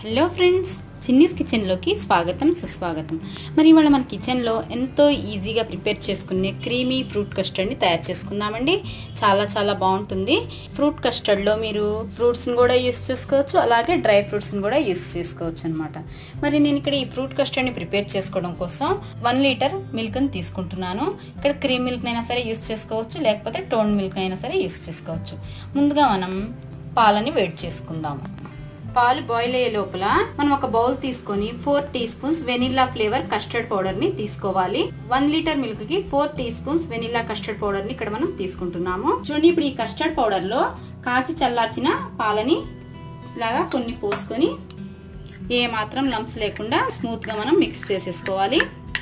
hello friends Chinni's కిచెన్లోకి స్వాగతం సుస్వాగతం మరి ఇవాళ మన కిచెన్లో ఎంతో ఈజీగా ప్రిపేర్ చేసుకునే క్రీమీ ఫ్రూట్ కస్టర్డ్ని తయారు చేసుకుందామండి చాలా చాలా బాగుంటుంది ఫ్రూట్ కస్టర్డ్లో మీరు ఫ్రూట్స్ని కూడా యూస్ చేసుకోవచ్చు అలాగే డ్రై ఫ్రూట్స్ని కూడా యూస్ చేసుకోవచ్చు అనమాట మరి నేను ఇక్కడ ఈ ఫ్రూట్ కస్టర్డ్ని ప్రిపేర్ చేసుకోవడం కోసం వన్ లీటర్ మిల్క్ని తీసుకుంటున్నాను ఇక్కడ క్రీమ్ మిల్క్ అయినా సరే యూస్ చేసుకోవచ్చు లేకపోతే టోన్ మిల్క్ అయినా సరే యూస్ చేసుకోవచ్చు ముందుగా మనం పాలని వేడి చేసుకుందాము పాలు బాయిల్ అయ్యే లోపల మనం ఒక బౌల్ తీసుకొని four teaspoons vanilla flavour custard powder ని తీసుకోవాలి వన్ లీటర్ మిల్క్ కి four teaspoons vanilla custard powder ని ఇక్కడ మనం తీసుకుంటున్నాము చూడండి ఇప్పుడు ఈ కస్టర్డ్ పౌడర్ లో కాచి చల్లార్చిన పాలని ఇలాగా కొన్ని పోసుకొని ఏ మాత్రం లంప్స్ లేకుండా స్మూత్ గా మనం మిక్స్ చేసేసుకోవాలి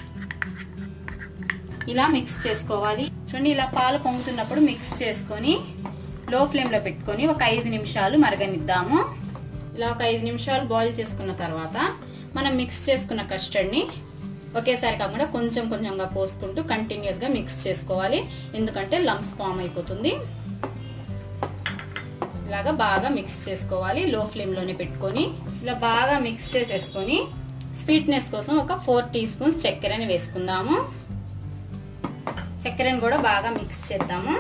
ఇలా మిక్స్ చేసుకోవాలి చూడండి ఇలా పాలు పొంగుతున్నప్పుడు మిక్స్ చేసుకొని లో ఫ్లేమ్ లో పెట్టుకొని ఒక ఐదు నిమిషాలు మరగనిద్దాము ఇలా ఒక ఐదు నిమిషాలు బాయిల్ చేసుకున్న తర్వాత మనం మిక్స్ చేసుకున్న కస్టర్డ్ని ఒకేసారి కాకుండా కొంచెం కొంచెంగా పోసుకుంటూ కంటిన్యూస్గా మిక్స్ చేసుకోవాలి ఎందుకంటే లంప్స్ ఫామ్ అయిపోతుంది ఇలాగా బాగా మిక్స్ చేసుకోవాలి లో ఫ్లేమ్లోనే పెట్టుకొని ఇలా బాగా మిక్స్ చేసేసుకొని స్వీట్నెస్ కోసం ఒక ఫోర్ టీ స్పూన్స్ చక్కెరని వేసుకుందాము చక్కెరని కూడా బాగా మిక్స్ చేద్దాము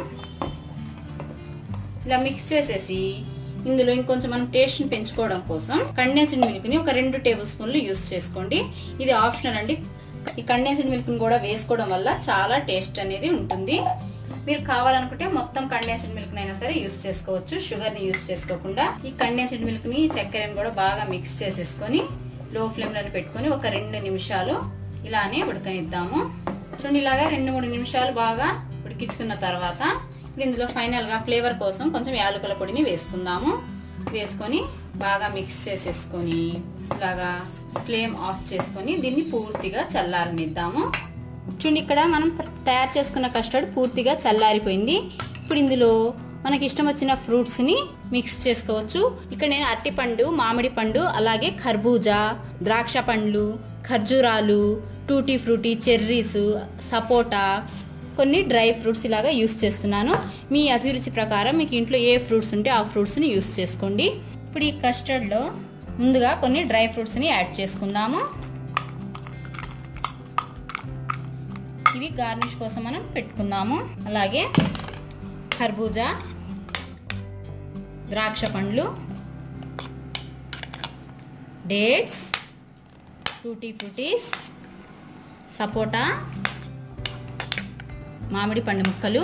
ఇలా మిక్స్ చేసేసి ఇందులో ఇంకొంచెం మనం టేస్ట్ని పెంచుకోవడం కోసం కండెన్స్డ్ మిల్క్ని ఒక రెండు టేబుల్ స్పూన్లు యూస్ చేసుకోండి ఇది ఆప్షనల్ అండి ఈ కండెన్స్డ్ మిల్క్ని కూడా వేసుకోవడం వల్ల చాలా టేస్ట్ అనేది ఉంటుంది మీరు కావాలనుకుంటే మొత్తం కండెన్స్డ్ మిల్క్ అయినా సరే యూస్ చేసుకోవచ్చు షుగర్ని యూస్ చేసుకోకుండా ఈ కండెన్స్డ్ మిల్క్ని చక్కెరని కూడా బాగా మిక్స్ చేసేసుకొని లో ఫ్లేమ్లో పెట్టుకొని ఒక రెండు నిమిషాలు ఇలానే ఉడకనిద్దాము చూడండి ఇలాగా రెండు మూడు నిమిషాలు బాగా ఉడికించుకున్న తర్వాత ఇప్పుడు ఇందులో ఫైనల్గా ఫ్లేవర్ కోసం కొంచెం యాలకుల పొడిని వేసుకుందాము వేసుకొని బాగా మిక్స్ చేసేసుకొని ఇలాగా ఫ్లేమ్ ఆఫ్ చేసుకొని దీన్ని పూర్తిగా చల్లారనిద్దాము చూడండి ఇక్కడ మనం తయారు చేసుకున్న కస్టర్డ్ పూర్తిగా చల్లారిపోయింది ఇప్పుడు ఇందులో మనకి ఇష్టం వచ్చిన ఫ్రూట్స్ని మిక్స్ చేసుకోవచ్చు ఇక్కడ నేను అరటిపండు మామిడి పండు అలాగే ఖర్బూజా ద్రాక్ష పండ్లు ఖర్జూరాలు టూటీ ఫ్రూటీ చెర్రీస్ సపోటా కొన్ని డ్రై ఫ్రూట్స్ ఇలాగా యూస్ చేస్తున్నాను మీ అభిరుచి ప్రకారం మీకు ఇంట్లో ఏ ఫ్రూట్స్ ఉంటే ఆ ఫ్రూట్స్ని యూస్ చేసుకోండి ఇప్పుడు ఈ కస్టర్డ్లో ముందుగా కొన్ని డ్రై ఫ్రూట్స్ని యాడ్ చేసుకుందాము ఇవి గార్నిష్ కోసం మనం పెట్టుకుందాము అలాగే ఖర్బూజా ద్రాక్ష పండ్లు డేట్స్ టూటీ ఫ్రూటీస్ సపోటా మామిడి పండు ముక్కలు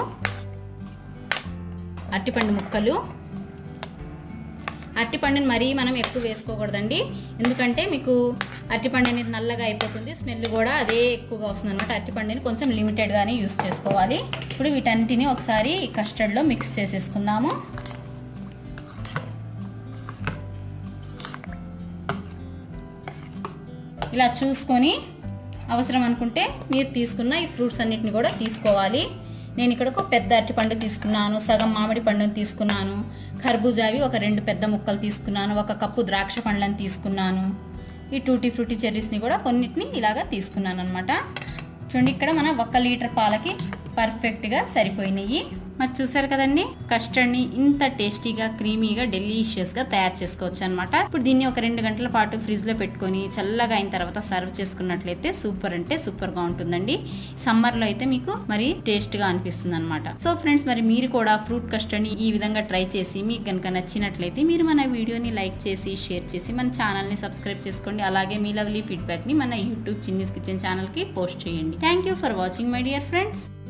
అరటిపండు ముక్కలు అరటిపండుని మరీ మనం ఎక్కువ వేసుకోకూడదండి ఎందుకంటే మీకు అరటిపండు అనేది నల్లగా అయిపోతుంది స్మెల్ కూడా అదే ఎక్కువగా వస్తుంది అనమాట అరటిపండుని కొంచెం లిమిటెడ్గానే యూస్ చేసుకోవాలి ఇప్పుడు వీటన్నిటిని ఒకసారి ఈ కస్టర్డ్లో మిక్స్ చేసేసుకుందాము ఇలా చూసుకొని అవసరం అనుకుంటే మీరు తీసుకున్న ఈ ఫ్రూట్స్ అన్నిటిని కూడా తీసుకోవాలి నేను ఇక్కడ ఒక పెద్ద అరటిపండు తీసుకున్నాను సగం మామిడి పండుని తీసుకున్నాను ఖర్బూజావి ఒక రెండు పెద్ద ముక్కలు తీసుకున్నాను ఒక కప్పు ద్రాక్ష పండ్లను తీసుకున్నాను ఈ టూటీ ఫ్రూటీ చెర్రీస్ని కూడా కొన్నిటిని ఇలాగా తీసుకున్నాను అనమాట చూడండి ఇక్కడ మన ఒక్క లీటర్ పాలకి పర్ఫెక్ట్గా సరిపోయినాయి మరి చూసారు కదండి కస్టర్డ్ని ఇంత టేస్టీగా క్రీమీగా డెలీషియస్గా తయారు చేసుకోవచ్చు అనమాట ఇప్పుడు దీన్ని ఒక రెండు గంటల పాటు ఫ్రిడ్జ్లో పెట్టుకొని చల్లగా అయిన తర్వాత సర్వ్ చేసుకున్నట్లయితే సూపర్ అంటే సూపర్గా ఉంటుందండి సమ్మర్లో అయితే మీకు మరి టేస్ట్గా అనిపిస్తుంది అనమాట సో ఫ్రెండ్స్ మరి మీరు కూడా ఫ్రూట్ కస్టర్డ్ని ఈ విధంగా ట్రై చేసి మీకు కనుక నచ్చినట్లయితే మీరు మన వీడియోని లైక్ చేసి షేర్ చేసి మన ఛానల్ని సబ్స్క్రైబ్ చేసుకోండి అలాగే మీ లవ్లీ ఫీడ్బ్యాక్ని మన యూట్యూబ్ చిన్నీస్ కిచెన్ ఛానల్కి పోస్ట్ చేయండి thank you for watching my dear friends